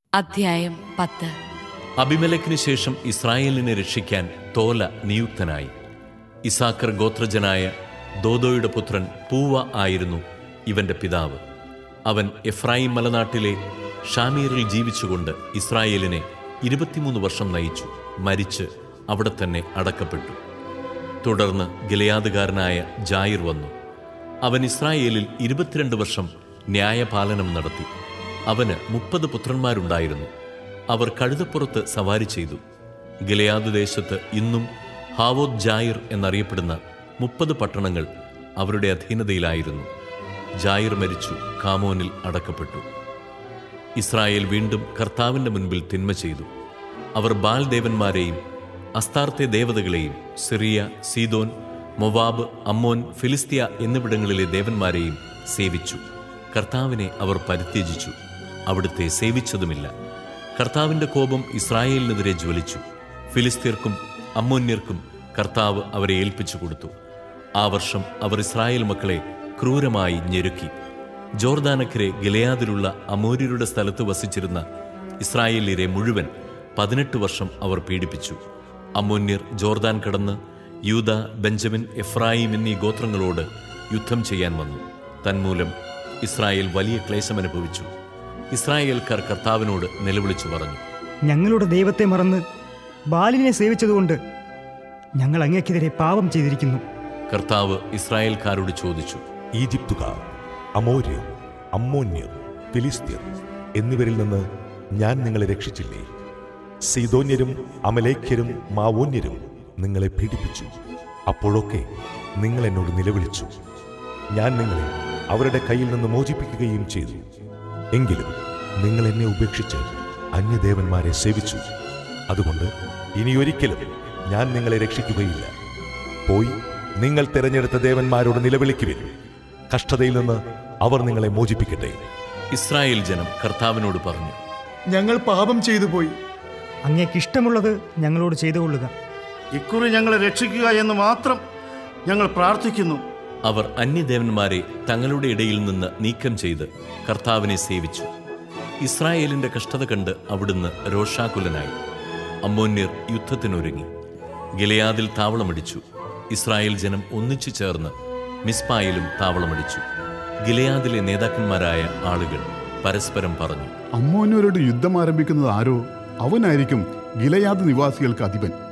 അധ്യായം പത്ത് അബിമലക്കിന് ശേഷം ഇസ്രായേലിനെ രക്ഷിക്കാൻ തോല നിയുക്തനായി ഇസാക്കർ ഗോത്രജനായ ദോദോയുടെ പുത്രൻ പൂവ ആയിരുന്നു ഇവന്റെ പിതാവ് അവൻ എഫ്രായിം മലനാട്ടിലെ ഷാമീറിൽ ജീവിച്ചുകൊണ്ട് ഇസ്രായേലിനെ ഇരുപത്തിമൂന്ന് വർഷം നയിച്ചു മരിച്ച് അവിടെ തന്നെ അടക്കപ്പെട്ടു തുടർന്ന് ഗിലയാദുകാരനായ ജായിർ വന്നു അവൻ ഇസ്രായേലിൽ ഇരുപത്തിരണ്ട് വർഷം ന്യായപാലനം നടത്തി അവന് മുപ്പത് പുത്രന്മാരുണ്ടായിരുന്നു അവർ കഴുതപ്പുറത്ത് സവാരി ചെയ്തു ഗിലയാദ് ദേശത്ത് ഇന്നും ഹാവോദ് ജായിർ എന്നറിയപ്പെടുന്ന മുപ്പത് പട്ടണങ്ങൾ അവരുടെ അധീനതയിലായിരുന്നു ജായിർ മരിച്ചു കാമോനിൽ അടക്കപ്പെട്ടു ഇസ്രായേൽ വീണ്ടും കർത്താവിന്റെ മുൻപിൽ തിന്മ ചെയ്തു അവർ ബാൽ ദേവന്മാരെയും അസ്താർത്തെ ദേവതകളെയും സിറിയ സീതോൻ മൊവാബ് അമ്മോൻ ഫിലിസ്തീയ എന്നിവിടങ്ങളിലെ ദേവന്മാരെയും സേവിച്ചു കർത്താവിനെ അവർ പരിത്യജിച്ചു അവിടുത്തെ സേവിച്ചതുമില്ല കർത്താവിന്റെ കോപം ഇസ്രായേലിനെതിരെ ജ്വലിച്ചു ഫിലിസ്തീർക്കും അമ്മോന്യർക്കും കർത്താവ് അവരെ ഏൽപ്പിച്ചു കൊടുത്തു ആ വർഷം അവർ ഇസ്രായേൽ മക്കളെ ക്രൂരമായി ഞെരുക്കി ജോർദാനക്കരെ ഗിലയാദിലുള്ള അമോര്യരുടെ സ്ഥലത്ത് വസിച്ചിരുന്ന ഇസ്രായേലിയരെ മുഴുവൻ പതിനെട്ട് വർഷം അവർ പീഡിപ്പിച്ചു അമ്മോന്യർ ജോർദാൻ കടന്ന് യൂത ബെഞ്ചമിൻ എഫ്രായിം എന്നീ ഗോത്രങ്ങളോട് യുദ്ധം ചെയ്യാൻ വന്നു തന്മൂലം ഇസ്രായേൽ വലിയ ക്ലേശമനുഭവിച്ചു ഇസ്രായേൽക്കാർ കർത്താവിനോട് നിലവിളിച്ചു പറഞ്ഞു ഞങ്ങളുടെ ദൈവത്തെ മറന്ന് ബാലിനെ സേവിച്ചതുകൊണ്ട് ഞങ്ങൾ അങ്ങേക്കെതിരെ പാപം ചെയ്തിരിക്കുന്നു കർത്താവ് ഇസ്രായേൽക്കാരോട് ചോദിച്ചു ഈജിപ്തുകാർ അമോര്യർ അമ്മോന്യർ ഫിലിസ്ത്യർ എന്നിവരിൽ നിന്ന് ഞാൻ നിങ്ങളെ രക്ഷിച്ചില്ലേ സീതോന്യരും അമലേഖ്യരും മാവോന്യരും നിങ്ങളെ പീഡിപ്പിച്ചു അപ്പോഴൊക്കെ നിങ്ങൾ എന്നോട് നിലവിളിച്ചു ഞാൻ നിങ്ങളെ അവരുടെ കയ്യിൽ നിന്ന് മോചിപ്പിക്കുകയും ചെയ്തു എങ്കിലും നിങ്ങൾ എന്നെ ഉപേക്ഷിച്ച് അന്യദേവന്മാരെ സേവിച്ചു അതുകൊണ്ട് ഇനിയൊരിക്കലും ഞാൻ നിങ്ങളെ രക്ഷിക്കുകയില്ല പോയി നിങ്ങൾ തിരഞ്ഞെടുത്ത ദേവന്മാരോട് നിലവിളിക്കുവിൻ കഷ്ടതയിൽ നിന്ന് അവർ നിങ്ങളെ മോചിപ്പിക്കട്ടെ ഇസ്രായേൽ ജനം കർത്താവിനോട് പറഞ്ഞു ഞങ്ങൾ പാപം ചെയ്തു പോയി അങ്ങേക്കിഷ്ടമുള്ളത് ഞങ്ങളോട് ചെയ്തുകൊള്ളുക ഇക്കുറി ഞങ്ങളെ രക്ഷിക്കുക എന്ന് മാത്രം ഞങ്ങൾ പ്രാർത്ഥിക്കുന്നു അവർ അന്യദേവന്മാരെ തങ്ങളുടെ ഇടയിൽ നിന്ന് നീക്കം ചെയ്ത് കർത്താവിനെ സേവിച്ചു ഇസ്രായേലിന്റെ കഷ്ടത കണ്ട് അവിടുന്ന് രോഷാകുലനായി അമ്മോന്യർ യുദ്ധത്തിനൊരുങ്ങി ഗിലയാദിൽ താവളമടിച്ചു ഇസ്രായേൽ ജനം ഒന്നിച്ചു ചേർന്ന് മിസ്പായിലും താവളമടിച്ചു ഗിലയാദിലെ നേതാക്കന്മാരായ ആളുകൾ പരസ്പരം പറഞ്ഞു അമ്മോനോരോട് യുദ്ധം ആരംഭിക്കുന്നത് ആരോ അവനായിരിക്കും ഗിലയാദ് നിവാസികൾക്ക് അധിപൻ